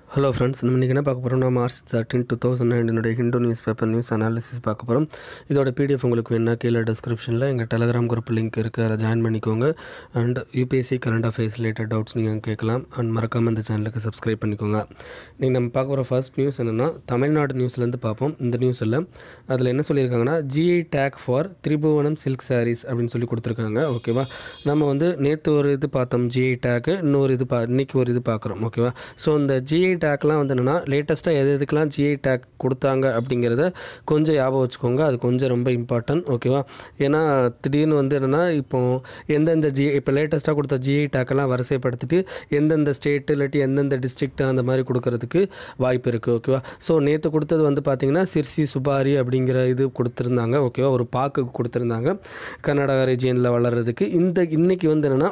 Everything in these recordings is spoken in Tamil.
ஹலோ ஃப்ரெண்ட்ஸ் நம்ம இன்றைக்கி என்ன பார்க்க போகிறோம்னா மார்ச் தேர்ட்டின் டூ தௌசண்ட் நைன்டீனுடைய Hindu newspaper news analysis பார்க்க போகிறோம் இதோட பிடிஎஃப் உங்களுக்கு வேணா கீழே டிஸ்கிரிப்ஷனில் எங்கள் டெலகிராம் குரூப் லிங்க் இருக்குது அதில் ஜாயின் பண்ணிக்கோங்க and UPSC current affairs related doubts நீங்கள் கேட்கலாம் அண்ட் மறக்காமல் இந்த சேனலுக்கு சப்ஸ்கிரைப் பண்ணிக்கோங்க நீங்கள் நம்ம பார்க்க போகிற ஃபர்ஸ்ட் நியூஸ் என்னென்னா தமிழ்நாடு நியூஸ்லேருந்து பார்ப்போம் இந்த நியூஸில் அதில் என்ன சொல்லியிருக்காங்கன்னா GI tag for Tribhuvanam silk saris அப்படின்னு சொல்லி கொடுத்துருக்காங்க ஓகேவா நம்ம வந்து நேற்று ஒரு இது பார்த்தோம் ஜிஐ டேக்கு இன்னொரு இது பா இன்னைக்கு ஒரு இது பார்க்குறோம் ஓகேவா ஸோ இந்த ஜிஐ டேக்லாம் வந்து என்னென்னா லேட்டஸ்ட்டாக எது எதுக்கெலாம் ஜிஐ டேக் கொடுத்தாங்க அப்படிங்கிறத கொஞ்சம் ஞாபகம் வச்சுக்கோங்க அது கொஞ்சம் ரொம்ப இம்பார்ட்டன்ட் ஓகேவா ஏன்னா திடீர்னு வந்து என்னென்னா இப்போ எந்தெந்த ஜிஐ இப்போ லேட்டஸ்ட்டாக கொடுத்த ஜிஐ டேக்கெல்லாம் வரிசைப்படுத்திட்டு எந்தெந்த ஸ்டேட்டு இல்லாட்டி எந்தெந்த டிஸ்ட்ரிக்ட் அந்த மாதிரி கொடுக்கறதுக்கு வாய்ப்பு இருக்குது ஓகேவா ஸோ நேற்று கொடுத்தது வந்து பார்த்திங்கன்னா சிர்சி சுபாரி அப்படிங்கிற இது கொடுத்துருந்தாங்க ஓகேவா ஒரு பாக்கு கொடுத்துருந்தாங்க கர்நாடகா ரீஜியனில் வளர்கிறதுக்கு இந்த இன்னைக்கு வந்து என்னென்னா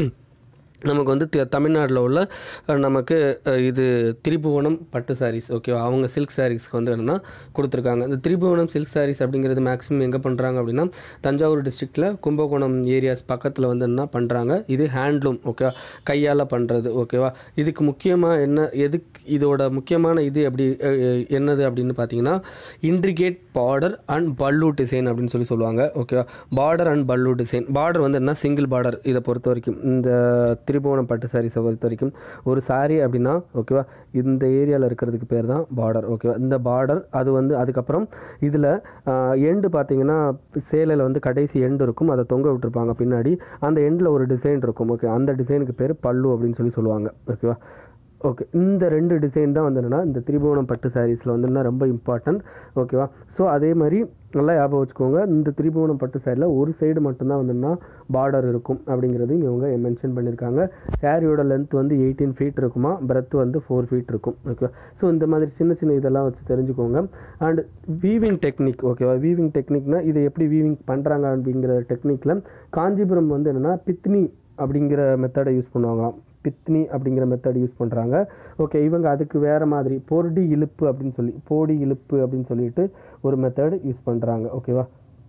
நமக்கு வந்து தி- தமிழ்நாட்டில் உள்ள அஹ், நமக்கு அஹ், இது திரிபுவனம் பட்டு சாரீஸ் ஓகேவா அவங்க சில்க் சாரீஸ்க்கு வந்து என்னென்னா கொடுத்துருக்காங்க இந்த திரிபுவனம் சில்க் சாரீஸ் அப்படிங்கிறது மேக்ஸிமம் எங்கே பண்ணுறாங்க அப்படின்னா தஞ்சாவூர் டிஸ்ட்ரிக்டில் கும்பகோணம் ஏரியாஸ் பக்கத்தில் வந்து என்ன பண்ணுறாங்க இது ஹேண்ட்லூம் ஓகேவா கையால் பண்ணுறது ஓகேவா இதுக்கு முக்கியமாக என்ன எதுக்கு இதோட முக்கியமான இது எப்படி அஹ், அஹ், என்னது அப்படின்னு பார்த்தீங்கன்னா intricate border and pallu design அப்படின்னு சொல்லி சொல்லுவாங்க ஓகேவா border and pallu design border வந்து என்ன சிங்கிள் பார்டர் இதை பொறுத்த வரைக்கும் இந்த திரிபுவனம் பட்டு சாரீஸை பொறுத்த வரைக்கும் ஒரு saree அப்படின்னா ஓகேவா இந்த ஏரியாவில் இருக்கிறதுக்கு பேர் தான் பார்டர் ஓகேவா இந்த பார்டர் அது வந்து அதுக்கப்புறம் இதில் எண்டு பார்த்தீங்கன்னா சேலையில் வந்து கடைசி எண்டு இருக்கும் அதை தொங்க விட்டுருப்பாங்க பின்னாடி அந்த எண்டில் ஒரு டிசைன் இருக்கும் ஓகே அந்த டிசைனுக்கு பேர் பல்லு அப்படின்னு சொல்லி சொல்லுவாங்க ஓகேவா ஓகே இந்த ரெண்டு டிசைன் தான் வந்து என்னென்னா இந்த திரிபுவனம் பட்டு சாரீஸில் வந்து என்ன ரொம்ப இம்பார்ட்டன்ட் ஓகேவா ஸோ அதே மாதிரி நல்லா ஞாபகம் வச்சுக்கோங்க இந்த திரிபுவனம் பட்டு சாரியில் ஒரு சைடு மட்டும்தான் வந்துன்னா பார்டர் இருக்கும் அப்படிங்கிறதையும் இவங்க மென்ஷன் பண்ணியிருக்காங்க சாரியோட லென்த் வந்து எயிட்டீன் ஃபீட் இருக்குமா பிரெத் வந்து ஃபோர் ஃபீட் இருக்கும் ஓகேவா ஸோ இந்த மாதிரி சின்ன சின்ன இதெல்லாம் வச்சு தெரிஞ்சுக்கோங்க அண்ட் வீவிங் டெக்னிக் ஓகேவா வீவிங் டெக்னிக்னா இதை எப்படி வீவிங் பண்ணுறாங்க அப்படிங்கிற டெக்னிக்கில் காஞ்சிபுரம் வந்து என்னென்னா பித்னி அப்படிங்கிற மெத்தடை யூஸ் பண்ணுவாங்களாம் பித்னி அப்படிங்கிற மெத்தட் யூஸ் பண்ணுறாங்க ஓகே இவங்க அதுக்கு வேறு மாதிரி பொடி இழுப்பு அப்படின்னு சொல்லி போடி இழுப்பு அப்படின்னு சொல்லிட்டு ஒரு மெத்தட் யூஸ் பண்ணுறாங்க ஓகேவா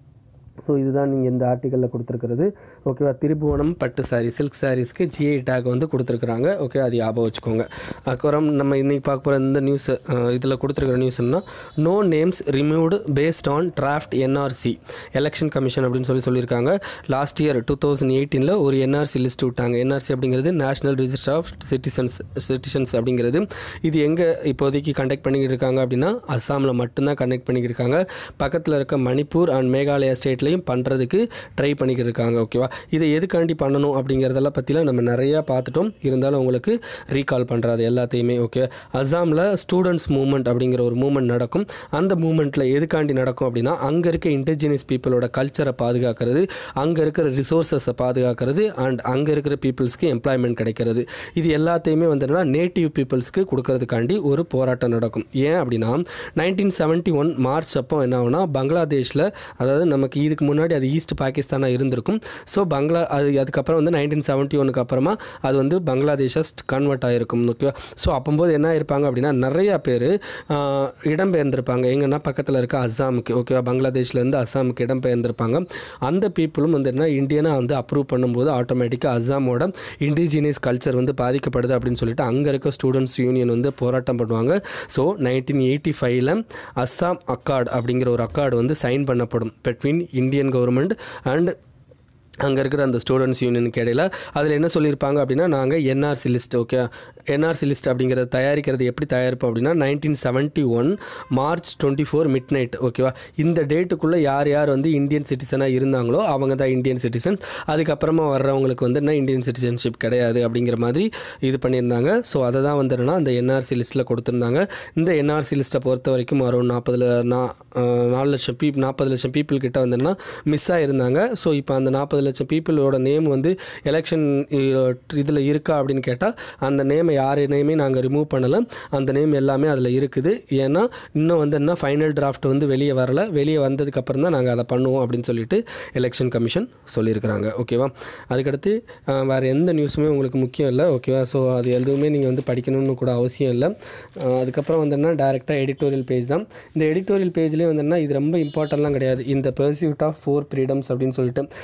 ஸோ இதுதான் நீங்கள் இந்த ஆர்டிக்கலில் கொடுத்துருக்கிறது ஓகேவா திரிபுவனம் பட்டு சாரி சில்க் சாரீஸ்க்கு ஜிஐ டேக் வந்து கொடுத்துருக்குறாங்க ஓகே அது ஞாபகம் வச்சுக்கோங்க அப்புறம் நம்ம இன்னைக்கு பார்க்க போகிற இந்த நியூஸ் இதில் கொடுத்துருக்கிற நியூஸ்னா no names removed based on draft NRC election commission அப்படின்னு சொல்லி சொல்லியிருக்காங்க லாஸ்ட் இயர் டூ தௌசண்ட் எயிட்டீனில் ஒரு என்ஆர்சி லிஸ்ட் விட்டாங்க என்ஆர்சி அப்படிங்கிறது national register of citizens citizens அப்படிங்கிறது இது எங்கே இப்போதைக்கு கண்டக்ட் பண்ணிக்கிட்டு இருக்காங்க அப்படின்னா அஸ்ஸாமில் மட்டும்தான் கண்டக்ட் பண்ணிக்கிட்டு இருக்காங்க பக்கத்தில் இருக்க மணிப்பூர் அண்ட் மேகாலயா ஸ்டேட்லேயும் பண்ணுறதுக்கு ட்ரை பண்ணிக்கிட்டு இருக்காங்க ஓகேவா இதை எதுக்காண்டி பண்ணணும் அப்படிங்கிறதெல்லாம் பற்றிலாம் நம்ம நிறையா பார்த்துட்டோம் இருந்தாலும் உங்களுக்கு ரீகால் பண்ணுறது எல்லாத்தையுமே ஓகே அஸ்ஸாமில் ஸ்டூடெண்ட்ஸ் மூவ்மெண்ட் அப்படிங்கிற ஒரு மூவ்மெண்ட் நடக்கும் அந்த மூவ்மெண்ட்டில் எதுக்காண்டி நடக்கும் அப்படின்னா அங்கே இருக்க இண்டிஜினியஸ் பீப்புளோட கல்ச்சரை பாதுகாக்கிறது அங்கே இருக்கிற ரிசோர்ஸஸை பாதுகாக்கிறது அண்ட் அங்கே இருக்கிற பீப்புள்ஸ்க்கு எம்ப்ளாய்மெண்ட் கிடைக்கிறது இது எல்லாத்தையுமே வந்து என்னன்னா நேட்டிவ் பீப்புள்ஸ்க்கு கொடுக்கறதுக்காண்டி ஒரு போராட்டம் நடக்கும் ஏன் அப்படின்னா நைன்டீன் செவன்ட்டி ஒன் மார்ச் அப்போ என்ன ஆகும்னா பங்களாதேஷில் அதாவது நமக்கு இதுக்கு முன்னாடி அது ஈஸ்ட் பாகிஸ்தானாக இருந்திருக்கும் ஸோ பங்களா அது அதுக்கப்புறம் வந்து நைன்டீன் செவன்ட்டி ஒனுக்கு அப்புறமா அது வந்து பங்களாதேஷாக கன்வெர்ட் ஆகிருக்கும் ஓகேவா ஸோ அப்போது என்ன ஆயிருப்பாங்க அப்படின்னா நிறையா பேர் இடம்பெயர்ந்திருப்பாங்க எங்கன்னா பக்கத்தில் இருக்க அஸ்ஸாமுக்கு ஓகேவா பங்களாதேஷ்லேருந்து அஸ்ஸாமுக்கு இடம்பெயர்ந்திருப்பாங்க அந்த பீப்புளும் வந்து என்ன இந்தியனாக வந்து அப்ரூவ் பண்ணும்போது ஆட்டோமேட்டிக்காக அஸ்ஸாமோட இண்டிஜினியஸ் கல்ச்சர் வந்து பாதிக்கப்படுது அப்படின்னு சொல்லிட்டு அங்கே இருக்க ஸ்டூடெண்ட்ஸ் யூனியன் வந்து போராட்டம் பண்ணுவாங்க ஸோ நைன்டீன் எயிட்டி ஃபைவ்ல அஸ்ஸாம் அக்கார்டு அப்படிங்கிற ஒரு அக்கார்டு வந்து சைன் பண்ணப்படும் between இந்தியன் கவர்மெண்ட் அண்ட் அங்கே இருக்கிற அந்த ஸ்டூடெண்ட்ஸ் யூனியனுக்கு இடையில அதில் என்ன சொல்லியிருப்பாங்க அப்படின்னா நாங்கள் NRC list okay NRC list அப்படிங்கிறத தயாரிக்கிறது எப்படி தயாரிப்போம் அப்படின்னா nineteen seventy one March twenty four midnight ஓகேவா இந்த டேட்டுக்குள்ளே யார் யார் வந்து இந்தியன் சிட்டிசனாக இருந்தாங்களோ அவங்க தான் இந்தியன் சிட்டிசன்ஸ் அதுக்கப்புறமா வர்றவங்களுக்கு வந்து என்ன இந்தியன் சிட்டிசன்ஷிப் கிடையாது அப்படிங்கிற மாதிரி இது பண்ணியிருந்தாங்க ஸோ அதை தான் வந்து என்னன்னா அந்த என்ஆர்சி லிஸ்ட்டில் கொடுத்துருந்தாங்க இந்த என்ஆர்சி லிஸ்ட்டை பொறுத்த வரைக்கும் ஒரு நாற்பதுல நா அஹ், நாலு லட்சம் பீப் நாற்பது லட்சம் பீப்புள் கிட்ட வந்து என்னன்னா மிஸ் ஆகிருந்தாங்க ஸோ இப்போ அந்த நாற்பது லட்சம் பீப்புளோட நேம் வந்து எலெக்ஷன் இதில் இருக்கா அப்படின்னு கேட்டால் அந்த நேமை யார் நேமே நாங்கள் ரிமூவ் பண்ணலை அந்த நேம் எல்லாமே அதில் இருக்குது ஏன்னா இன்னும் வந்து என்ன ஃபைனல் டிராஃப்ட் வந்து வெளியே வரல வெளியே வந்ததுக்கப்புறம் தான் நாங்கள் அதை பண்ணுவோம் அப்படின்னு சொல்லிட்டு எலெக்ஷன் கமிஷன் சொல்லியிருக்கிறாங்க ஓகேவா அதுக்கடுத்து அஹ், வேறு எந்த நியூஸுமே உங்களுக்கு முக்கியம் இல்லை ஓகேவா ஸோ அது எதுவுமே நீங்கள் வந்து படிக்கணும்னு கூட அவசியம் இல்லை அஹ், அதுக்கப்புறம் வந்தோன்னா டேரெக்டாக எடிட்டோரியல் பேஜ் தான் இந்த எடிட்டோரியல் பேஜ்லேயே வந்தோன்னா இது ரொம்ப இம்பார்ட்டன்ட்லாம் கிடையாது இந்த பர்சியூட் ஆஃப் ஃபோர் ஃப்ரீடம்ஸ் அப்படின்னு சொல்லிட்டு இந்த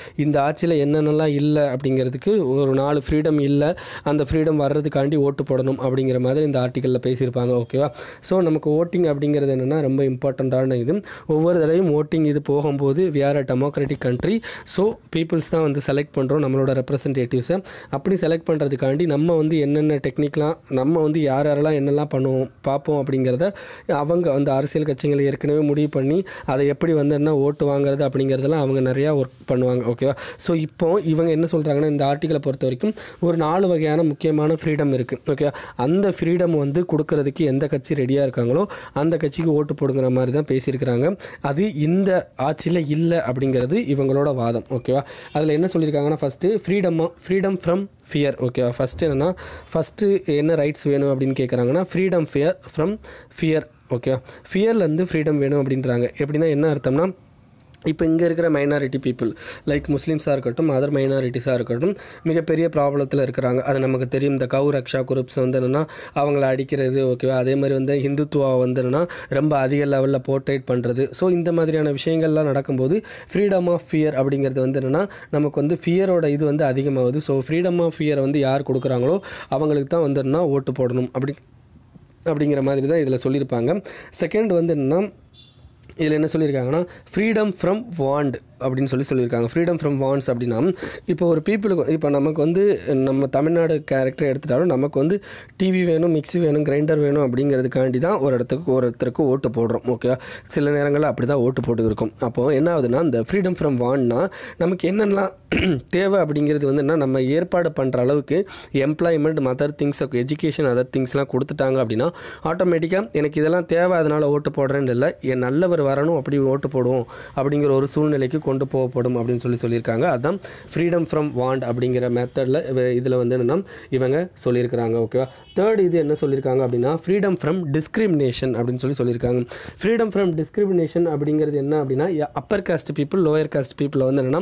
ஆட்சியில் என்னென்னலாம் இல்லை அப்படிங்கிறதுக்கு ஒரு நாலு ஃப்ரீடம் இல்லை அந்த ஃப்ரீடம் வர்றதுக்காண்டி ஓட்டு போடணும் அப்படிங்கிற மாதிரி இந்த ஆர்டிக்கலில் பேசியிருப்பாங்க ஓகேவா ஸோ நமக்கு ஓட்டிங் அப்படிங்கிறது என்னென்னா ரொம்ப இம்பார்ட்டண்ட்டான இது ஒவ்வொரு தடவையும் ஓட்டிங் இது போகும்போது we are a democratic country so peoples தான் வந்து செலக்ட் பண்ணுறோம் நம்மளோட ரெப்ரசன்டேட்டிவ்ஸை அப்படி செலக்ட் பண்ணுறதுக்காண்டி நம்ம வந்து என்னென்ன டெக்னிக்லாம் நம்ம வந்து யார் யாரெல்லாம் என்னெல்லாம் பண்ணுவோம் பார்ப்போம் அப்படிங்கிறத அவங்க வந்து அரசியல் கட்சிகள் ஏற்கனவே முடிவு பண்ணி அதை எப்படி வந்து என்ன ஓட்டு வாங்குறது அப்படிங்கிறதெல்லாம் அவங்க நிறையா ஒர்க் பண்ணுவாங்க ஓகேவா ஸோ இப்போ இவங்க என்ன சொல்கிறாங்கன்னா இந்த ஆர்டிக்கலை பொறுத்த வரைக்கும் ஒரு நாலு வகையான முக்கியமான ஃப்ரீடம் இருக்குது ஓகே அந்த ஃப்ரீடம் வந்து கொடுக்கறதுக்கு எந்த கட்சி ரெடியாக இருக்காங்களோ அந்த கட்சிக்கு ஓட்டு போடுங்கிற மாதிரி தான் பேசியிருக்கிறாங்க அது இந்த ஆட்சியில் இல்லை அப்படிங்கிறது இவங்களோட வாதம் ஓகேவா அதில் என்ன சொல்லியிருக்காங்கன்னா ஃபஸ்ட்டு ஃப்ரீடமாக ஃப்ரீடம் ஃப்ரம் ஃபியர் ஓகேவா ஃபஸ்ட்டு என்னென்னா ஃபஸ்ட்டு என்ன ரைட்ஸ் வேணும் அப்படின்னு கேட்குறாங்கன்னா ஃப்ரீடம் ஃபியர் ஃப்ரம் ஃபியர் ஓகேவா ஃபியர்லேருந்து ஃப்ரீடம் வேணும் அப்படின்றாங்க எப்படின்னா என்ன அர்த்தம்னா இப்போ இங்கே இருக்கிற மைனாரிட்டி பீப்புள் லைக் முஸ்லீம்ஸாக இருக்கட்டும் அதர் மைனாரிட்டிஸாக இருக்கட்டும் மிகப்பெரிய ப்ராப்ளத்தில் இருக்கிறாங்க அது நமக்கு தெரியும் இந்த கவு ரக்ஷா குரூப்ஸ் வந்து என்னென்னா அவங்கள அடிக்கிறது ஓகேவா அதே மாதிரி வந்து ஹிந்துத்துவா வந்து என்னென்னா ரொம்ப அதிக லெவலில் போர்ட்ரேட் பண்ணுறது ஸோ இந்த மாதிரியான விஷயங்கள்லாம் நடக்கும்போது ஃப்ரீடம் ஆஃப் ஃபியர் அப்படிங்கிறது வந்து என்னென்னா நமக்கு வந்து ஃபியரோட இது வந்து அதிகமாகுது ஸோ ஃப்ரீடம் ஆஃப் ஃபியரை வந்து யார் கொடுக்குறாங்களோ அவங்களுக்கு தான் வந்து என்னன்னா ஓட்டு போடணும் அப்படி அப்படிங்கிற மாதிரி தான் இதில் சொல்லியிருப்பாங்க செகண்ட் வந்து என்னென்னா இதில் என்ன சொல்லியிருக்காங்கன்னா ஃப்ரீடம் ஃப்ரம் வாண்ட் அப்படின்னு சொல்லி சொல்லியிருக்காங்க ஃப்ரீடம் ஃப்ரம் வாண்ட்ஸ் அப்படின்னா இப்போ ஒரு பீப்புளுக்கு இப்போ நமக்கு வந்து நம்ம தமிழ்நாடு கேரக்டர் எடுத்துட்டாலும் நமக்கு வந்து டிவி வேணும் மிக்ஸி வேணும் கிரைண்டர் வேணும் அப்படிங்கிறதுக்காண்டி தான் ஒரு இடத்துக்கு ஒருத்தருக்கு ஓட்டு போடுறோம் ஓகே சில நேரங்களில் அப்படி தான் ஓட்டு போட்டு இருக்கும் அப்போது என்ன ஆகுதுன்னா இந்த ஃப்ரீடம் ஃப்ரம் வாண்ட்னா நமக்கு என்னென்னலாம் தேவை அப்படிங்கிறது வந்து என்ன நம்ம ஏற்பாடு பண்ணுற அளவுக்கு employment mother things education other திங்ஸ்லாம் கொடுத்துட்டாங்க அப்படின்னா ஆட்டோமேட்டிக்காக எனக்கு இதெல்லாம் தேவை அதனால் ஓட்டு போடுறேன்னு இல்லை என் நல்லவர் வரணும் அப்படி ஓட்டு போடுவோம் அப்படிங்கிற ஒரு சூழ்நிலைக்கு கொண்டு போகப்படும் அப்படின்னு சொல்லி சொல்லியிருக்காங்க அதுதான் ஃப்ரீடம் ஃப்ரம் வாண்ட் அப்படிங்கிற மெத்தடில் இதில் வந்து என்னென்னா இவங்க சொல்லியிருக்கிறாங்க ஓகேவா தேர்ட் இது என்ன சொல்லியிருக்காங்க அப்படின்னா ஃப்ரீடம் ஃப்ரம் டிஸ்கிரிமினேஷன் அப்படின்னு சொல்லி சொல்லியிருக்காங்க ஃப்ரீடம் ஃப்ரம் டிஸ்கிரிமினேஷன் அப்படிங்கிறது என்ன அப்படின்னா upper caste people lower caste பீப்புளை வந்து என்னென்னா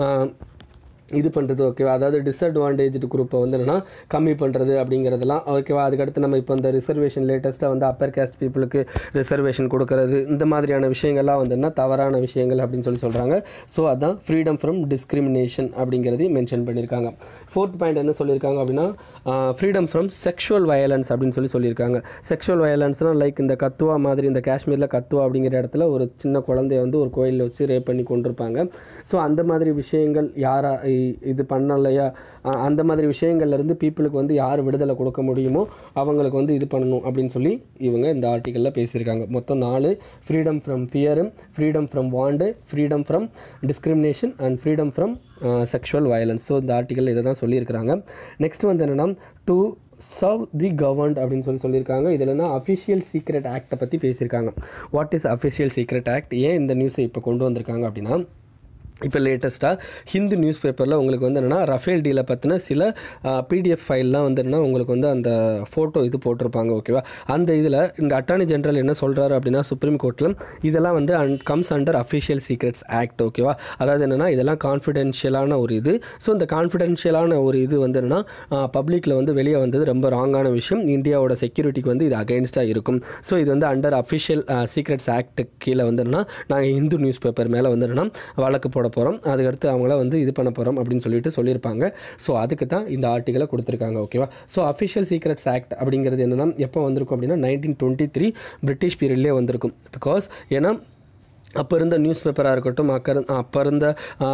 இது பண்ணுறது ஓகேவா அதாவது டிஸ்அட்வான்டேஜ்டு குரூப்பை வந்து என்னென்னா கம்மி பண்ணுறது அப்படிங்கிறதெல்லாம் ஓகேவா அதுக்கடுத்து நம்ம இப்போ இந்த ரிசர்வேஷன் லேட்டஸ்ட்டாக வந்து அப்பர் கேஸ்ட் பீப்புளுக்கு ரிசர்வேஷன் கொடுக்கறது இந்த மாதிரியான விஷயங்கள்லாம் வந்து என்ன தவறான விஷயங்கள் அப்படின்னு சொல்லி சொல்கிறாங்க ஸோ அதான் ஃப்ரீடம் ஃப்ரம் டிஸ்கிரிமினேஷன் அப்படிங்கிறதையும் மென்ஷன் பண்ணியிருக்காங்க ஃபோர்த் பாயிண்ட் என்ன சொல்லியிருக்காங்க அப்படின்னா ஃப்ரீடம் ஃப்ரம் செக்ஷுவல் வயலன்ஸ் அப்படின்னு சொல்லி சொல்லியிருக்காங்க செக்ஷுவல் வயலன்ஸ்னால் லைக் இந்த கத்துவா மாதிரி இந்த காஷ்மீரில் கத்துவா அப்படிங்கிற இடத்துல ஒரு சின்ன குழந்தைய வந்து ஒரு கோயிலில் வச்சு ரேப் பண்ணி கொண்டிருப்பாங்க ஸோ அந்த மாதிரி விஷயங்கள் யாரா இ- இது பண்ணலையா அ- அந்த மாதிரி விஷயங்கள்லேருந்து பீப்புளுக்கு வந்து யார் விடுதலை கொடுக்க முடியுமோ அவங்களுக்கு வந்து இது பண்ணணும் அப்படின்னு சொல்லி இவங்க இந்த ஆர்டிக்கலில் பேசியிருக்காங்க மொத்தம் நாலு freedom from fear freedom from want freedom from discrimination and freedom from sexual violence so இந்த ஆர்டிக்கல் இதை தான் சொல்லியிருக்கிறாங்க நெக்ஸ்ட் வந்து என்னென்னா டு சர்வ் தி கவர்ன்ட் அப்படின்னு சொல்லி சொல்லியிருக்காங்க இதில் என்ன அஃபிஷியல் சீக்ரெட் ஆக்டை பற்றி பேசியிருக்காங்க what is official secret act ஏன் இந்த நியூஸை இப்போ கொண்டு வந்திருக்காங்க அப்படின்னா இப்போ லேட்டஸ்ட்டாக ஹிந்து நியூஸ் பேப்பரில் உங்களுக்கு வந்து என்னென்னா ரஃபேல் டீலை பற்றின சில பிடிஎஃப் ஃபைல்லாம் வந்து என்ன உங்களுக்கு வந்து அந்த ஃபோட்டோ இது போட்டிருப்பாங்க ஓகேவா அந்த இதில் இந்த அட்டார்னி ஜெனரல் என்ன சொல்கிறாரு அப்படின்னா சுப்ரீம் கோர்ட்டில் இதெல்லாம் வந்து an comes under official secrets act ஓகேவா அதாவது என்னென்னா இதெல்லாம் கான்ஃபிடென்ஷியலான ஒரு இது ஸோ இந்த கான்ஃபிடென்ஷியலான ஒரு இது வந்து என்னென்னா பப்ளிக்கில் வந்து வெளியே வந்தது ரொம்ப ராங்கான விஷயம் இந்தியாவோட செக்யூரிட்டிக்கு வந்து இது அகைன்ஸ்டாக இருக்கும் ஸோ இது வந்து அண்டர் அஃபிஷியல் சீக்ரெட்ஸ் ஆக்ட் கீழே வந்து என்னென்னா நாங்கள் இந்து நியூஸ் பேப்பர் மேலே வந்து என்னென்னா வழக்கு போட போகிறோம் அதுக்கடுத்து அவங்கள வந்து இது பண்ண போகிறோம் அப்படின்னு சொல்லிட்டு சொல்லியிருப்பாங்க ஸோ அதுக்கு தான் இந்த ஆர்டிக்கலை கொடுத்துருக்காங்க ஓகேவா ஸோ அஃபிஷியல் சீக்ரெட்ஸ் ஆக்ட் அப்படிங்கிறது என்னென்னா எப்போ வந்திருக்கும் அப்படின்னா நைன்டீன் டுவெண்ட்டி த்ரீ பிரிட்டிஷ் பீரியட்லேயே வந்திருக்கும் பிகாஸ் ஏன்னா அப்போ இருந்த நியூஸ் பேப்பராக இருக்கட்டும் அக்கற அப்போ இருந்த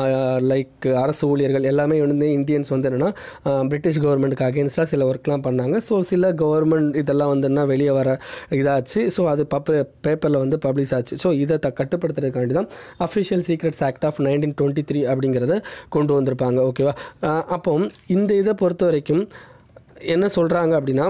லைக் அரசு ஊழியர்கள் எல்லாமே வந்து இந்தியன்ஸ் வந்து என்னென்னா பிரிட்டிஷ் கவர்மெண்ட்டுக்கு அகேன்ஸ்டாக சில ஒர்க்லாம் பண்ணாங்க ஸோ சில கவர்மெண்ட் இதெல்லாம் வந்து என்ன வெளியே வர இதாச்சு ஸோ அது பப் பேப்பரில் வந்து பப்ளிஷ் ஆச்சு ஸோ இதை த கட்டுப்படுத்துறதுக்காண்டி தான் official secrets act of nineteen twenty three அப்படிங்கிறத கொண்டு வந்திருப்பாங்க ஓகேவா அப்போ இந்த இதை பொறுத்த வரைக்கும் என்ன சொல்கிறாங்க அப்படின்னா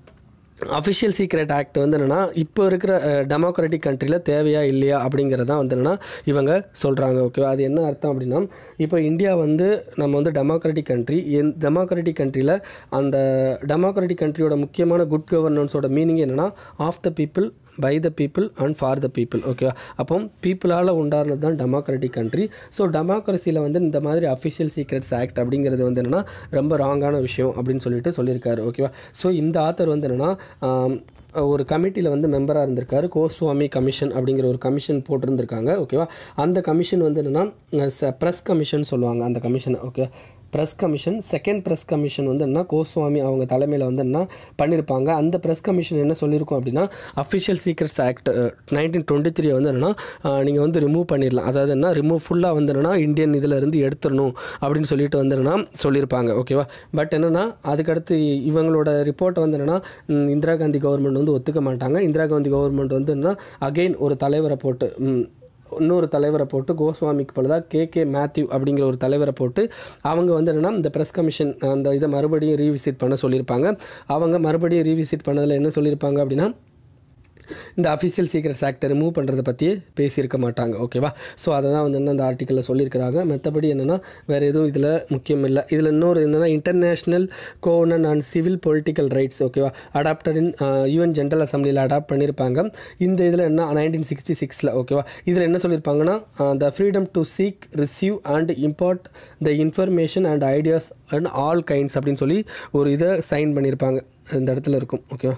அஃபிஷியல் சீக்ரெட் ஆக்ட் வந்து என்னென்னா இப்போ இருக்கிற டெமோக்ராட்டிக் கண்ட்ரியில் தேவையா இல்லையா அப்படிங்கிறதான் வந்து என்னென்னா இவங்க சொல்கிறாங்க ஓகேவா அது என்ன அர்த்தம் அப்படின்னா இப்போ இந்தியா வந்து நம்ம வந்து டெமோக்ராட்டிக் கண்ட்ரி என் டெமோக்ராட்டிக் கண்ட்ரியில் அந்த டெமோக்ராட்டிக் கண்ட்ரியோட முக்கியமான குட் கவர்னன்ஸோட மீனிங் என்னென்னா of the people by the people and for the people ஓகேவா அப்போ பீப்புளால் உண்டானது தான் டெமோக்ராட்டிக் கண்ட்ரி ஸோ டெமோக்ரஸியில் வந்து இந்த மாதிரி அஃபிஷியல் சீக்ரெட்ஸ் ஆக்ட் அப்படிங்கிறது வந்து என்னென்னா ரொம்ப ராங்கான விஷயம் அப்படின்னு சொல்லிட்டு சொல்லியிருக்காரு ஓகேவா ஸோ இந்த ஆத்தர் வந்து என்னென்னா ஒரு கமிட்டியில் வந்து மெம்பராக இருந்திருக்காரு கோஸ்வாமி கமிஷன் அப்படிங்கிற ஒரு கமிஷன் போட்டிருந்திருக்காங்க ஓகேவா அந்த கமிஷன் வந்து என்னென்னா ப்ரெஸ் கமிஷன் சொல்லுவாங்க அந்த கமிஷனை okay press commission second press commission வந்து என்ன கோஸ்வாமி அவங்க தலைமையில் வந்து என்ன பண்ணியிருப்பாங்க அந்த ப்ரெஸ் கமிஷன் என்ன சொல்லியிருக்கோம் அப்படின்னா official secrets act nineteen twenty three வந்து என்னென்னா நீங்கள் வந்து ரிமூவ் பண்ணிடலாம் அதாவது என்ன ரிமூவ் ஃபுல்லாக வந்து என்னென்னா இந்தியன் இதில் இருந்து எடுத்துடணும் அப்படின்னு சொல்லிட்டு வந்து என்னென்னா சொல்லியிருப்பாங்க ஓகேவா பட் என்னென்னா அதுக்கடுத்து இவங்களோட ரிப்போர்ட்டை வந்து என்னென்னா ம், இந்திரா காந்தி கவர்மெண்ட் வந்து ஒத்துக்க மாட்டாங்க இந்திரா காந்தி கவர்மெண்ட் வந்து என்ன அகெயின் ஒரு தலைவரை போட்டு ம், இன்னொரு தலைவரை போட்டு கோஸ்வாமிக்கு பதிலாக கே கே மேத்யூ அப்படிங்கிற ஒரு தலைவரை போட்டு அவங்க வந்து என்னென்னா இந்த ப்ரெஸ் கமிஷன் அந்த இதை மறுபடியும் ரீவிசிட் பண்ண சொல்லியிருப்பாங்க அவங்க மறுபடியும் ரீவிசிட் பண்ணதில் என்ன சொல்லியிருப்பாங்க அப்படின்னா இந்த அஃபிஷியல் சீக்ரெட்ஸ் ஆக்டை ரிமூவ் பண்ணுறதை பற்றியே பேசியிருக்க மாட்டாங்க ஓகேவா ஸோ அதை தான் வந்து என்ன அந்த ஆர்டிக்கலில் சொல்லியிருக்கிறாங்க மற்றபடி என்னென்னா வேறு எதுவும் இதில் முக்கியம் இல்லை இதில் இன்னொரு என்னென்னா international covenant and civil political rights ஓகேவா அடாப்டட் இன் யூஎன் ஜென்ரல் அசம்பிளியில் அடாப்ட் பண்ணியிருப்பாங்க இந்த இதில் என்ன நைன்டீன் சிக்ஸ்டி சிக்ஸில் ஓகேவா இதில் என்ன சொல்லியிருப்பாங்கன்னா the freedom to seek receive and impart the information and ideas and all kinds அப்படின்னு சொல்லி ஒரு இதை சைன் பண்ணியிருப்பாங்க இந்த இடத்துல இருக்கும் ஓகேவா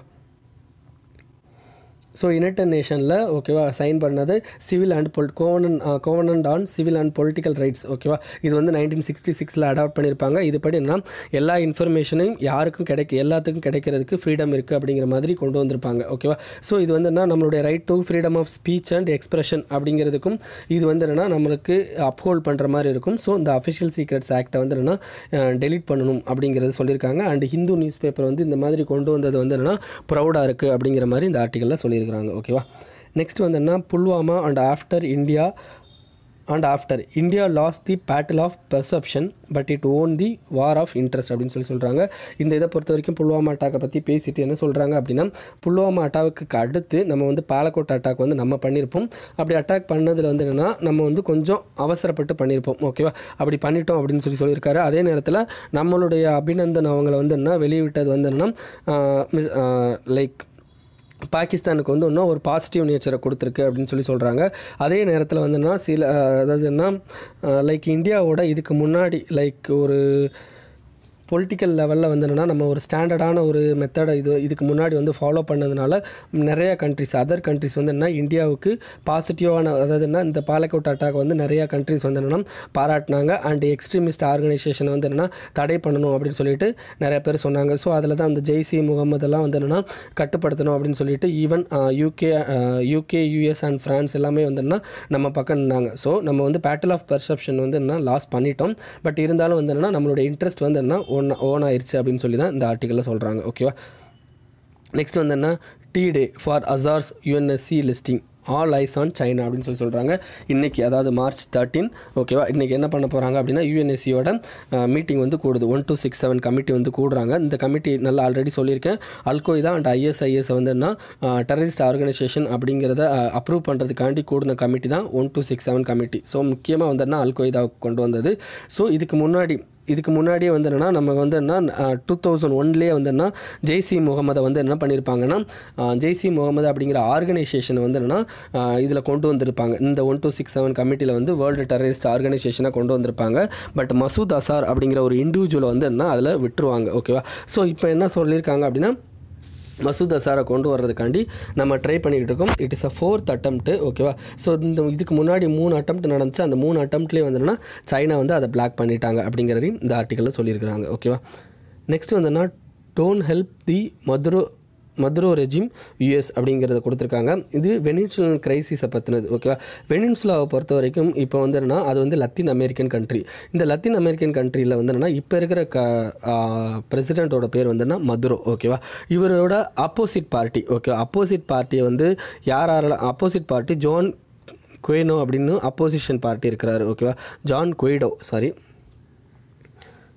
ஸோ யுனைடட் நேஷனில் ஓகேவா சைன் பண்ணது civil and pol covenant covenant on civil and political rights ஓகேவா இது வந்து நைன்டீன் சிக்ஸ்டி சிக்ஸில் அடாப்ட் பண்ணியிருப்பாங்க இதுபடி என்ன எல்லா இன்ஃபர்மேஷனையும் யாருக்கும் கிடைக்க எல்லாத்துக்கும் கிடைக்கிறதுக்கு ஃப்ரீடம் இருக்குது அப்படிங்கிற மாதிரி கொண்டு வந்திருப்பாங்க ஓகேவா ஸோ இது வந்து என்ன நம்மளுடைய right to freedom of speech and expression அப்படிங்கிறதுக்கும் இது வந்து என்னென்னா நம்மளுக்கு அப்ஹோல்ட் பண்ணுற மாதிரி இருக்கும் ஸோ இந்த அஃபிஷியல் சீக்ரெட்ஸ் ஆக்டை வந்து என்னென்னா டெலீட் பண்ணணும் அப்படிங்கிறது சொல்லியிருக்காங்க அண்ட் ஹிந்து நியூஸ் பேப்பர் வந்து இந்த மாதிரி கொண்டு வந்தது வந்து என்னென்னா ப்ரௌடாக இருக்குது அப்படிங்கிற மாதிரி இந்த ஆர்டிக்கலில் சொல்லியிருக்காங்க ஓகேவா நெக்ஸ்ட் வந்து என்ன Pulwama and after India and after India lost the battle of perception but it won the war of interest அப்படின்னு சொல்லி சொல்கிறாங்க இந்த இதை பொறுத்த வரைக்கும் புல்வாமா அட்டாக்கை பற்றி பேசிட்டு என்ன சொல்கிறாங்க அப்படின்னா புல்வாமா அட்டாக்கு அடுத்து நம்ம வந்து பாலக்கோட் அட்டாக் வந்து நம்ம பண்ணியிருப்போம் அப்படி அட்டாக் பண்ணதில் வந்து என்னென்னா நம்ம வந்து கொஞ்சம் அவசரப்பட்டு பண்ணியிருப்போம் ஓகேவா அப்படி பண்ணிட்டோம் அப்படின்னு சொல்லி சொல்லியிருக்காரு அதே நேரத்தில் நம்மளுடைய அபிநந்தன் அவங்கள வந்து என்ன வெளியிட்டது வந்து என்னன்னா லைக் பாகிஸ்தானுக்கு வந்து இன்னும் ஒரு பாசிட்டிவ் நேச்சரை கொடுத்துருக்கு அப்படின்னு சொல்லி சொல்கிறாங்க அதே நேரத்தில் வந்துன்னா சில அஹ், அதாவது என்ன லைக் இந்தியாவோட இதுக்கு முன்னாடி லைக் ஒரு பொலிட்டிக்கல் லெவலில் வந்து என்னென்னா நம்ம ஒரு ஸ்டாண்டர்டான ஒரு மெத்தடை இது இதுக்கு முன்னாடி வந்து ஃபாலோ பண்ணதுனால நிறைய கண்ட்ரிஸ் அதர் கண்ட்ரிஸ் வந்து என்ன இந்தியாவுக்கு பாசிட்டிவான அதாவது என்ன இந்த பாலக்கோட் அட்டாக் வந்து நிறையா கண்ட்ரிஸ் வந்து என்னென்னா பாராட்டினாங்க அண்ட் எக்ஸ்ட்ரீமிஸ்ட் ஆர்கனைசேஷன் வந்து என்னென்னா தடை பண்ணணும் அப்படின்னு சொல்லிட்டு நிறைய பேர் சொன்னாங்க ஸோ அதில் தான் அந்த ஜெய்சி முகமதெல்லாம் வந்து என்னென்னா கட்டுப்படுத்தணும் அப்படின்னு சொல்லிட்டு even UK UK US and France எல்லாமே வந்து என்ன நம்ம பக்கம் நின்னாங்க ஸோ நம்ம வந்து பேட்டில் ஆஃப் பெர்செப்ஷன் வந்து என்ன லாஸ் பண்ணிட்டோம் பட் இருந்தாலும் வந்து என்னன்னா நம்மளோட இன்ட்ரெஸ்ட் வந்து என்ன ஓன் ஓன் ஆயிருச்சு அப்படின்னு சொல்லி தான் இந்த ஆர்டிக்கலில் சொல்கிறாங்க ஓகேவா நெக்ஸ்ட் வந்து என்ன D day for Azhar's UNSC listing all eyes on China அப்படின்னு சொல்லி சொல்கிறாங்க இன்றைக்கி அதாவது மார்ச் தேர்ட்டீன் ஓகேவா இன்றைக்கி என்ன பண்ண போகிறாங்க அப்படின்னா யுஎன்எஸ்சியோட மீட்டிங் வந்து கூடுது one two six seven committee வந்து கூடுறாங்க இந்த கமிட்டி நல்லா ஆல்ரெடி சொல்லியிருக்கேன் அல்கொய்தா அண்ட் ஐஎஸ்ஐஎஸ் வந்து என்ன டெரரிஸ்ட் ஆர்கனைசேஷன் அப்படிங்கிறத அப்ரூவ் பண்ணுறதுக்காண்டி கூடின கமிட்டி தான் one two six seven committee so முக்கியமாக வந்து என்ன அல்கொய்தாவுக்கு கொண்டு வந்தது ஸோ இதுக்கு முன்னாடி இதுக்கு முன்னாடியே வந்து என்னென்னா நம்ம வந்து என்ன டூ தௌசண்ட் ஒன்லேயே வந்து என்ன ஜெய்சி முகமதை வந்து என்ன பண்ணியிருப்பாங்கன்னா ஜெய்சி முகமது அப்படிங்கிற ஆர்கனைசேஷனை வந்து என்னென்னா இதில் கொண்டு வந்திருப்பாங்க இந்த ஒன் டூ சிக்ஸ் செவன் கமிட்டியில் வந்து வேர்ல்டு டெரரிஸ்ட் ஆர்கனைசேஷனை கொண்டு வந்திருப்பாங்க பட் மசூத் அசார் அப்படிங்கிற ஒரு இண்டிவிஜுவலை வந்து என்ன அதில் விட்டுருவாங்க ஓகேவா ஸோ இப்போ என்ன சொல்லியிருக்காங்க அப்படின்னா மசூத் அசாரை கொண்டு வர்றதுக்காண்டி நம்ம ட்ரை பண்ணிக்கிட்டு இருக்கோம் it is a fourth attempt ஓகேவா ஸோ இந்த இதுக்கு முன்னாடி மூணு அட்டம்ப்ட் நடந்துச்சு அந்த மூணு அட்டம்ப்ட்லேயே வந்துன்னா சைனா வந்து அதை பிளாக் பண்ணிட்டாங்க அப்படிங்கிறதையும் இந்த ஆர்டிக்கலில் சொல்லியிருக்கிறாங்க ஓகேவா நெக்ஸ்ட் வந்துன்னா don't help the Maduro Maduro regime US அப்படிங்கிறத கொடுத்துருக்காங்க இது வெனின்சுலன் கிரைசிஸை பற்றினது ஓகேவா வெனின்சுலாவை பொறுத்த வரைக்கும் இப்போ வந்து என்னன்னா அது வந்து லத்தீன் அமெரிக்கன் கண்ட்ரி இந்த லத்தீன் அமெரிக்கன் கண்ட்ரியில் வந்து என்னன்னா இப்போ இருக்கிற க பிரசிடெண்ட்டோட பேர் வந்து என்ன மதுரோ ஓகேவா இவரோட ஆப்போசிட் பார்ட்டி ஓகே ஆப்போசிட் பார்ட்டியை வந்து யார் யாரெல்லாம் ஆப்போசிட் பார்ட்டி ஜான் குயினோ அப்படின்னு அப்போசிஷன் பார்ட்டி இருக்கிறாரு ஓகேவா Juan Guaido sorry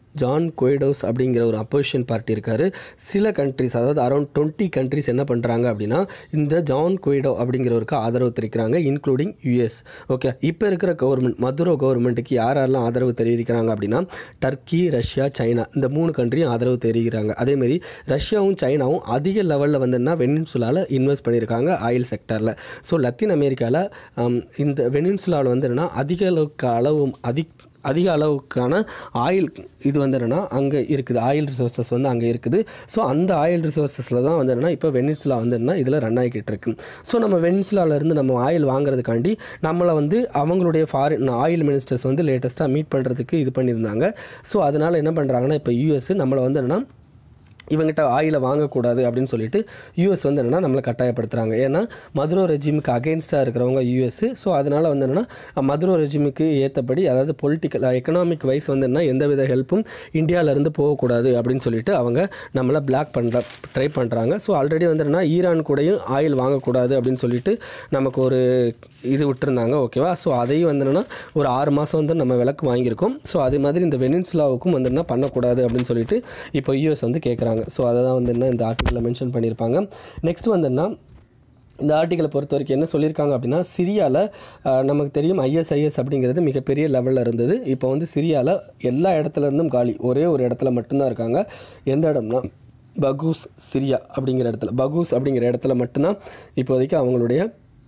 Juan Guaido's அப்படிங்கிற ஒரு அப்போசிஷன் பார்ட்டி இருக்கார் சில கண்ட்ரிஸ் அதாவது அரௌண்ட் டுவெண்ட்டி கண்ட்ரிஸ் என்ன பண்ணுறாங்க அப்படின்னா இந்த ஜான் குவைடோ அப்படிங்கிறவருக்கு ஆதரவு தெரிவிக்கிறாங்க இன்க்ளூடிங் யூஎஸ் ஓகே இப்போ இருக்கிற கவர்மெண்ட் மதுரோ கவர்மெண்ட்டுக்கு யார் யாரெல்லாம் ஆதரவு தெரிவிக்கிறாங்க அப்படின்னா டர்க்கி ரஷ்யா சைனா இந்த மூணு கண்ட்ரியும் ஆதரவு தெரிவிக்கிறாங்க அதேமாரி ரஷ்யாவும் சைனாவும் அதிக லெவலில் வந்துன்னா வெனின்சுலாவில் இன்வெஸ்ட் பண்ணியிருக்காங்க ஆயில் செக்டரில் ஸோ லத்தீன் அமெரிக்காவில் இந்த வெனின்சுலாவில் வந்து என்னென்னா அதிக அளவுக்கு அளவு அதிக அதிக அளவுக்கான ஆயில் இது வந்து என்னென்னா அங்கே இருக்குது ஆயில் ரிசோர்ஸஸ் வந்து அங்கே இருக்குது ஸோ அந்த ஆயில் ரிசோர்ஸஸில் தான் வந்து என்னென்னா இப்போ வெனின்சுலா வந்து என்ன இதில் ரன் ஆகிக்கிட்டு இருக்கு ஸோ நம்ம வெனின்சுலாவில் இருந்து நம்ம ஆயில் வாங்குறதுக்காண்டி நம்மளை வந்து அவங்களுடைய ஃபாரின் ஆயில் மினிஸ்டர்ஸ் வந்து லேட்டஸ்ட்டாக மீட் பண்ணுறதுக்கு இது பண்ணியிருந்தாங்க ஸோ அதனால் என்ன பண்ணுறாங்கன்னா இப்போ யூஎஸ் நம்மளை வந்து என்னென்னா இவங்ககிட்ட ஆயிலை வாங்கக்கூடாது அப்படின்னு சொல்லிட்டு யூஎஸ் வந்து என்னென்னா நம்மளை கட்டாயப்படுத்துகிறாங்க ஏன்னா மதுரோ ரெஜிமுக்கு அகேன்ஸ்டாக இருக்கிறவங்க யூஎஸ் ஸோ அதனால் வந்து என்னென்னா மதுரோ ரெஜிமுக்கு ஏற்றபடி அதாவது பொலிட்டிக்கல் எக்கனாமிக் வைஸ் வந்து என்ன எந்தவித ஹெல்ப்பும் இந்தியாவிலேருந்து போகக்கூடாது அப்படின்னு சொல்லிட்டு அவங்க நம்மளை பிளாக் பண்ணுற ட்ரை பண்ணுறாங்க ஸோ ஆல்ரெடி வந்து என்னென்னா ஈரான் கூடயும் ஆயில் வாங்கக்கூடாது அப்படின்னு சொல்லிட்டு நமக்கு ஒரு இது விட்டுருந்தாங்க ஓகேவா ஸோ அதையும் வந்து என்னென்னா ஒரு ஆறு மாதம் வந்து நம்ம விளக்கு வாங்கியிருக்கோம் ஸோ அதே மாதிரி இந்த வெனின்சுலாவுக்கும் வந்து என்ன பண்ணக்கூடாது அப்படின்னு சொல்லிட்டு இப்போ யூஎஸ் வந்து கேட்குறாங்க ஸோ அதை தான் வந்து என்ன இந்த ஆர்டிக்கலில் மென்ஷன் பண்ணியிருப்பாங்க நெக்ஸ்ட் வந்து என்ன இந்த ஆர்டிக்கலை பொறுத்த வரைக்கும் என்ன சொல்லியிருக்காங்க அப்படின்னா சிரியாவில் நமக்கு தெரியும் ஐஎஸ்ஐஎஸ் அப்படிங்கிறது மிகப்பெரிய லெவலில் இருந்தது இப்போ வந்து சிரியாவில் எல்லா இடத்துல இருந்தும் காலி ஒரே ஒரு இடத்துல மட்டும்தான் இருக்காங்க எந்த இடம்னா பகூஸ் சிரியா அப்படிங்கிற இடத்துல பகூஸ் அப்படிங்கிற இடத்துல மட்டும்தான் இப்போதைக்கு அவங்களுடைய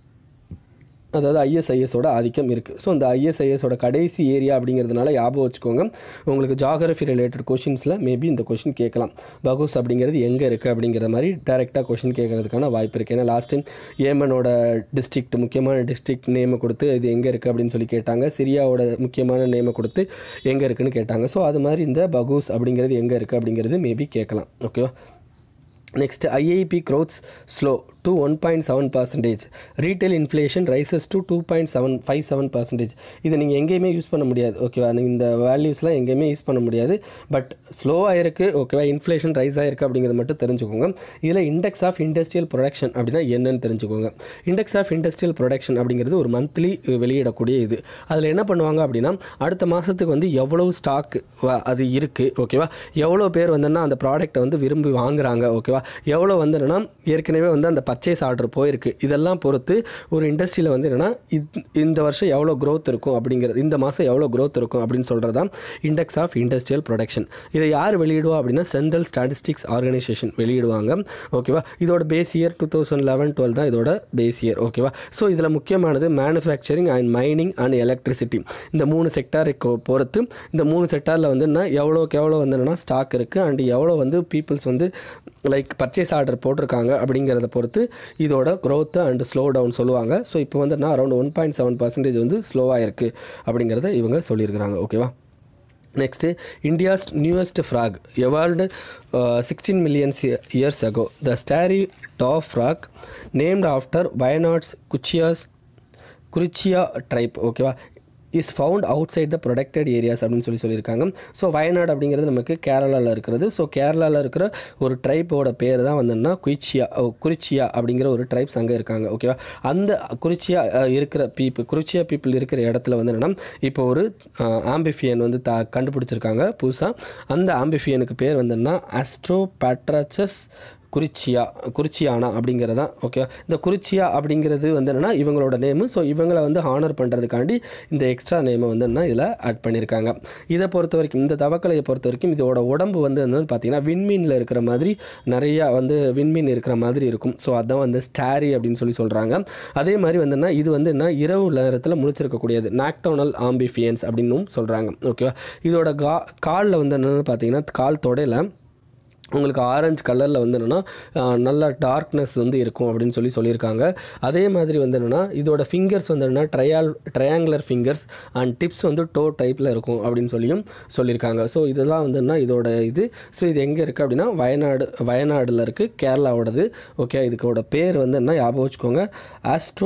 அதாவது ஐஎஸ்ஐஎஸோட ஆதிக்கம் இருக்குது ஸோ இந்த ஐஎஸ்ஐஎஸோட கடைசி ஏரியா அப்படிங்கிறதுனால ஞாபகம் வச்சுக்கோங்க உங்களுக்கு ஜாகிரஃபி ரிலேட்டட் கொஷின்ஸில் மேபி இந்த கொஷின் கேட்கலாம் பகூஸ் அப்படிங்கிறது எங்கே இருக்குது அப்படிங்கிற மாதிரி டேரெக்டாக கொஷின் கேட்கறதுக்கான வாய்ப்பு இருக்குது ஏன்னா லாஸ்ட் டைம் ஏமனோட டிஸ்ட்ரிக்ட் முக்கியமான டிஸ்ட்ரிக்ட் நேமை கொடுத்து இது எங்கே இருக்குது அப்படின்னு சொல்லி கேட்டாங்க சிரியாவோட முக்கியமான நேமை கொடுத்து எங்கே இருக்குன்னு கேட்டாங்க ஸோ அது மாதிரி இந்த பகூஸ் அப்படிங்கிறது எங்கே இருக்குது அப்படிங்கிறது மேபி கேட்கலாம் ஓகேவா next IIP growths slow to one point seven percentage retail inflation rises to two point seven five seven percentage இதை நீங்கள் எங்கேயுமே யூஸ் பண்ண முடியாது ஓகேவா நீங்கள் இந்த வேல்யூஸ்லாம் எங்கேயுமே யூஸ் பண்ண முடியாது பட் ஸ்லோவாக இருக்குது ஓகேவா இன்ஃப்ளேஷன் ரைஸ் ஆயிருக்கு அப்படிங்கிறது மட்டும் தெரிஞ்சுக்கோங்க இதில் இண்டெக்ஸ் ஆஃப் இண்டஸ்ட்ரியல் ப்ரொடக்ஷன் அப்படின்னா என்னன்னு தெரிஞ்சுக்கோங்க இண்டெக்ஸ் ஆஃப் இண்டஸ்ட்ரியல் ப்ரொடக்ஷன் அப்படிங்கிறது ஒரு மந்த்லி வெளியிடக்கூடிய இது அதில் என்ன பண்ணுவாங்க அப்படின்னா அடுத்த மாதத்துக்கு வந்து எவ்வளவு ஸ்டாக் அது இருக்குது ஓகேவா எவ்வளோ பேர் வந்தோன்னா அந்த ப்ராடக்ட்டை வந்து விரும்பி வாங்குறாங்க ஓகேவா எவ்வளோ வந்து என்னென்னா ஏற்கனவே வந்து அந்த பர்ச்சேஸ் ஆர்டர் போயிருக்கு இதெல்லாம் பொறுத்து ஒரு இண்டஸ்ட்ரியில் வந்து என்னென்னா இந்த வருஷம் எவ்வளோ growth இருக்கும் அப்படிங்கிறது இந்த மாதம் எவ்வளோ growth இருக்கும் அப்படின்னு சொல்கிறது தான் இண்டெக்ஸ் ஆஃப் இண்டஸ்ட்ரியல் ப்ரொடக்ஷன் இதை யார் வெளியிடுவா அப்படின்னா சென்ட்ரல் ஸ்டாட்டிஸ்டிக்ஸ் ஆர்கனைசேஷன் வெளியிடுவாங்க ஓகேவா இதோட base year two thousand eleven twelve தான் இதோட பேஸ் இயர் ஓகேவா ஸோ இதில் முக்கியமானது manufacturing and mining and electricity இந்த மூணு செக்டாரை பொறுத்து இந்த மூணு செக்டாரில் வந்து என்ன எவ்வளோக்கு எவ்வளோ வந்து என்னென்னா ஸ்டாக் இருக்குது அண்ட் எவ்வளோ வந்து பீப்புள்ஸ் வந்து லைக் பர்ச்சேஸ் ஆர்டர் போட்டிருக்காங்க அப்படிங்கிறத பொறுத்து இதோட growth அண்ட் ஸ்லோ டவுன் சொல்லுவாங்க ஸோ இப்போ வந்து என்ன around one point seven percentage வந்து ஸ்லோவாக இருக்குது அப்படிங்கிறத இவங்க சொல்லியிருக்கிறாங்க ஓகேவா next India's newest frog evolved sixteen millions years ago the starry dwarf frog named after Wayanad's குச்சியாஸ் குறிச்சியா ட்ரைப் ஓகேவா is found outside the protected areas அப்படின்னு சொல்லி சொல்லியிருக்காங்க ஸோ வயநாடு அப்படிங்கிறது நமக்கு கேரளாவில் இருக்கிறது ஸோ கேரளாவில் இருக்கிற ஒரு ட்ரைப்போட பேர் தான் வந்துன்னா குயிச்சியா ஓ, குறிச்சியா அப்படிங்கிற ஒரு ட்ரைப்ஸ் அங்கே இருக்காங்க ஓகேவா அந்த குறிச்சியா அஹ், இருக்கிற பீப்புள் குறிச்சியா பீப்புள் இருக்கிற இடத்துல வந்து என்னென்னா இப்போ ஒரு ஆம்பிஃபியன் வந்து த கண்டுபிடிச்சிருக்காங்க புதுசாக அந்த ஆம்பிஃபியனுக்கு பேர் வந்துன்னா ஆஸ்ட்ரோபேட்ராச்சஸ் குறிச்சியா குறிச்சியானா அப்படிங்கிறது தான் ஓகே இந்த குறிச்சியா அப்படிங்கிறது வந்து என்னென்னா இவங்களோட நேமு ஸோ இவங்களை வந்து ஹானர் பண்ணுறதுக்காண்டி இந்த எக்ஸ்ட்ரா நேமை வந்து என்ன இதில் ஆட் பண்ணியிருக்காங்க இதை பொறுத்த வரைக்கும் இந்த தவக்கலையை பொறுத்த வரைக்கும் இதோட உடம்பு வந்து என்னன்னு பார்த்தீங்கன்னா விண்மீனில் இருக்கிற மாதிரி நிறையா வந்து விண்மீன் இருக்கிற மாதிரி இருக்கும் ஸோ அதான் வந்து ஸ்டாரி அப்படின்னு சொல்லி சொல்கிறாங்க அதே மாதிரி வந்துன்னா இது வந்து என்ன இரவு நேரத்தில் முழிச்சிருக்கக்கூடியது நாக்டோனல் ஆம்பிஃபியன்ஸ் அப்படின்னும் சொல்கிறாங்க ஓகேவா இதோட கா காலில் வந்து என்னென்னு பார்த்தீங்கன்னா கால் தொடையில் உங்களுக்கு ஆரஞ்சு கலரில் வந்து என்னென்னா நல்ல டார்க்னஸ் வந்து இருக்கும் அப்படின்னு சொல்லி சொல்லியிருக்காங்க அதே மாதிரி வந்து என்னென்னா இதோட ஃபிங்கர்ஸ் வந்து என்னென்னா ட்ரையால் ட்ரையாங்குலர் ஃபிங்கர்ஸ் அண்ட் டிப்ஸ் வந்து டோ டைப்பில் இருக்கும் அப்படின்னு சொல்லியும் சொல்லியிருக்காங்க ஸோ இதெல்லாம் வந்து என்ன இதோட இது ஸோ இது எங்கே இருக்குது அப்படின்னா வயநாடு வயநாடில் இருக்குது கேரளாவோடது ஓகே இதுக்கோட பேர் வந்து என்ன ஞாபகம் வச்சுக்கோங்க ஆஸ்ட்ரோ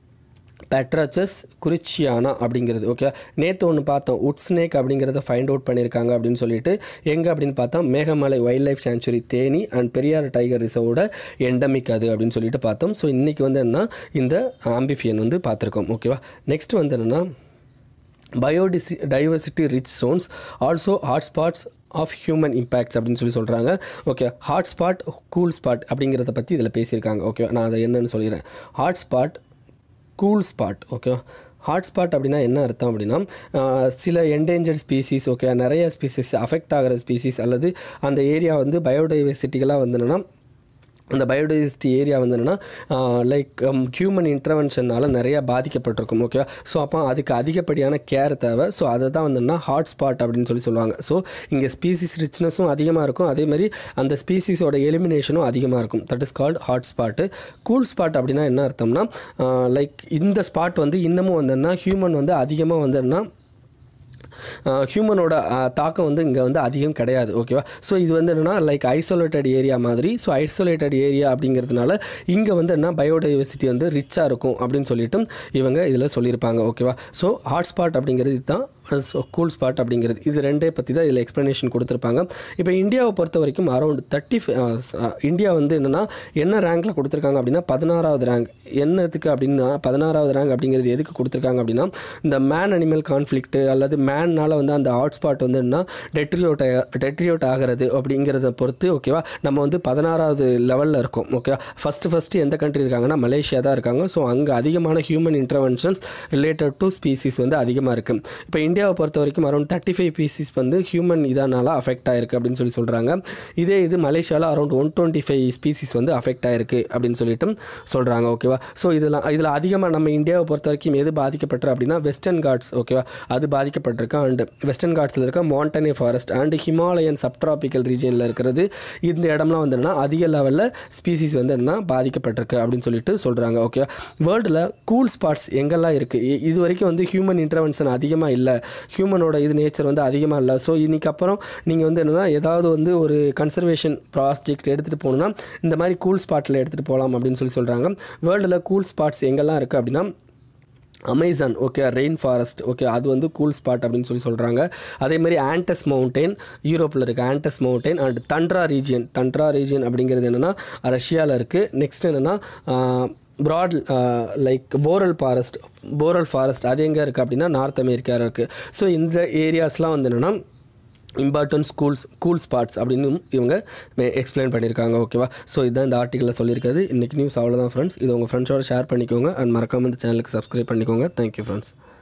பேட்ராச்சஸ் குறிச்சியானா அப்படிங்கிறது ஓகே நேற்று ஒன்று பார்த்தோம் உட் ஸ்னேக் அப்படிங்கிறத ஃபைண்ட் அவுட் பண்ணியிருக்காங்க அப்படின்னு சொல்லிட்டு எங்கே அப்படின்னு பார்த்தா Meghamalai wild life sanctuary Theni and Periyar tiger ரிசர்வோட எண்டமிக் அது அப்படின்னு சொல்லிட்டு பார்த்தோம் ஸோ இன்றைக்கி வந்து என்ன இந்த ஆம்பிஃபியன் வந்து பார்த்துருக்கோம் ஓகேவா நெக்ஸ்ட் வந்து என்னென்னா biodiversity diversity rich zones also hotspots of human impacts அப்படின்னு சொல்லி சொல்கிறாங்க okay hot spot cool spot அப்படிங்கிறத பற்றி இதில் பேசியிருக்காங்க ஓகே நான் அதை என்னன்னு சொல்லிடுறேன் hot spot cool spot okay hot spot அப்படின்னா என்ன அர்த்தம் அப்படின்னா ஆஹ், சில என்டேஞ்சர்ட் ஸ்பீசிஸ் ஓகே நிறைய ஸ்பீசிஸ் அஃபெக்ட் ஆகிற ஸ்பீசிஸ் அல்லது அந்த ஏரியா வந்து பயோடைவர்சிட்டிகளாக வந்து என்னன்னா அந்த பயோடைவர்சிட்டி ஏரியா வந்து என்னென்னா லைக் ஹியூமன் இன்டர்வென்ஷனால் நிறையா பாதிக்கப்பட்டிருக்கும் ஓகே ஸோ அப்போ அதுக்கு அதிகப்படியான கேர் தேவை ஸோ அதை தான் வந்து ஹாட் ஸ்பாட் அப்படின்னு சொல்லி சொல்லுவாங்க ஸோ இங்கே ஸ்பீசிஸ் ரிச்னஸும் அதிகமாக இருக்கும் அதே மாதிரி அந்த ஸ்பீசிஸோட எலிமினேஷனும் அதிகமாக இருக்கும் that is called hot spot cool spot அப்படின்னா என்ன அர்த்தம்னா லைக் இந்த ஸ்பாட் வந்து இன்னமும் வந்து ஹியூமன் வந்து அதிகமாக வந்து என்ன ஹியூமனோட தாக்கம் வந்து இங்கே வந்து அதிகம் கிடையாது ஓகேவா ஸோ இது வந்து என்னென்னா லைக் ஐசோலேட்டட் ஏரியா மாதிரி ஸோ ஐசோலேட்டட் ஏரியா அப்படிங்கிறதுனால இங்கே வந்து என்ன பயோடைவர்சிட்டி வந்து ரிச்சாக இருக்கும் அப்படின்னு சொல்லிட்டு இவங்க இதில் சொல்லியிருப்பாங்க ஓகேவா ஸோ ஹாட்ஸ்பாட் அப்படிங்கிறது இதுதான் கூல் ஸ்பாட் அப்படிங்கிறது இது ரெண்டே பற்றி தான் இதில் எக்ஸ்ப்ளனேஷன் கொடுத்துருப்பாங்க இப்போ இந்தியாவை பொறுத்த வரைக்கும் அரௌண்ட் தேர்ட்டி இந்தியா வந்து என்னென்னா என்ன ரேங்க்கில் கொடுத்துருக்காங்க அப்படின்னா பதினாறாவது ரேங்க் என்னத்துக்கு அப்படின்னா பதினாறாவது ரேங்க் அப்படிங்கிறது எதுக்கு கொடுத்துருக்காங்க அப்படின்னா இந்த மேன் அனிமல் கான்ஃப்ளிக்ட்டு அல்லது மேன்னால் வந்து அந்த ஹாட்ஸ்பாட் வந்து என்ன டெட்ரியோட் டெட்ரியோட் ஆகிறது அப்படிங்கிறத பொறுத்து ஓகேவா நம்ம வந்து பதினாறாவது லெவலில் இருக்கோம் ஓகேவா ஃபஸ்ட்டு ஃபஸ்ட்டு எந்த கண்ட்ரி இருக்காங்கன்னா மலேசியா தான் இருக்காங்க ஸோ அங்கே அதிகமான human interventions related to species வந்து அதிகமாக இருக்குது இப்போ இந்தியாவை பொறுத்த வரைக்கும் அரௌண்ட் தேர்ட்டி ஃபைவ் பீசிஸ் வந்து ஹியூமன் இதனால அஃபெக்ட் ஆயிருக்கு அப்படின்னு சொல்லி சொல்கிறாங்க இதே இது மலேசியாவில் around one twenty five species வந்து அஃபெக்ட் ஆயிருக்கு அப்படின்னு சொல்லிட்டு சொல்கிறாங்க ஓகேவா ஸோ இதெல்லாம் இதில் அதிகமாக நம்ம இந்தியாவை பொறுத்த வரைக்கும் எது பாதிக்கப்பட்டிருக்கு அப்படின்னா வெஸ்டர்ன் காட்ஸ் ஓகேவா அது பாதிக்கப்பட்டிருக்கு அண்ட் வெஸ்டர்ன் காட்ஸில் இருக்க montane forest and Himalayan subtropical ரீஜனில் இருக்கிறது இந்த இடம்லாம் வந்து என்னன்னா அதிக லெவலில் ஸ்பீசிஸ் வந்து என்ன பாதிக்கப்பட்டிருக்கு அப்படின்னு சொல்லிட்டு சொல்கிறாங்க ஓகே வேர்ல்டில் கூல் ஸ்பாட்ஸ் எங்கெல்லாம் இருக்குது இது வரைக்கும் வந்து ஹியூமன் இன்டர்வென்ஷன் அதிகமாக இல்லை ஹியூமனோட இது நேச்சர் வந்து அதிகமாக இல்லை ஸோ இன்னைக்கு அப்புறம் நீங்கள் வந்து என்னென்னா ஏதாவது வந்து ஒரு கன்சர்வேஷன் ப்ராஜெக்ட் எடுத்துகிட்டு போகணுன்னா இந்த மாதிரி கூல் ஸ்பாட்டில் எடுத்துகிட்டு போகலாம் அப்படின்னு சொல்லி சொல்கிறாங்க வேர்ல்டில் கூல் ஸ்பாட்ஸ் எங்கெல்லாம் இருக்குது அப்படின்னா Amazon okay rain forest okay அது வந்து கூல் ஸ்பாட் அப்படின்னு சொல்லி சொல்கிறாங்க அதே மாதிரி ஆண்டஸ் மவுண்டெயின் யூரோப்பில் இருக்குது Andes mountain and tundra region tundra region அப்படிங்கிறது என்னென்னா ரஷ்யாவில் இருக்குது நெக்ஸ்ட் என்னென்னா broad like boreal forest boreal forest அது எங்கே இருக்குது அப்படின்னா நார்த் அமெரிக்காவில் இருக்குது ஸோ இந்த ஏரியாஸ்லாம் வந்து என்னென்னா இம்பார்ட்டன்ட் ஸ்கூல்ஸ் கூல் ஸ்பாட்ஸ் அப்படின்னு இவங்க எக்ஸ்பிளைன் பண்ணியிருக்காங்க ஓகேவா ஸோ இதுதான் இந்த ஆர்டிக்கலில் சொல்லியிருக்காது இன்றைக்கி நியூஸ் அவ்வளோதான் ஃப்ரெண்ட்ஸ் இது உங்கள் ஃப்ரெண்ட்ஸோட ஷேர் பண்ணிக்கோங்க அண்ட் மறக்காம இந்த சேனலுக்கு சப்ஸ்கிரைப் பண்ணிக்கோங்க தேங்க்யூ ஃப்ரெண்ட்ஸ்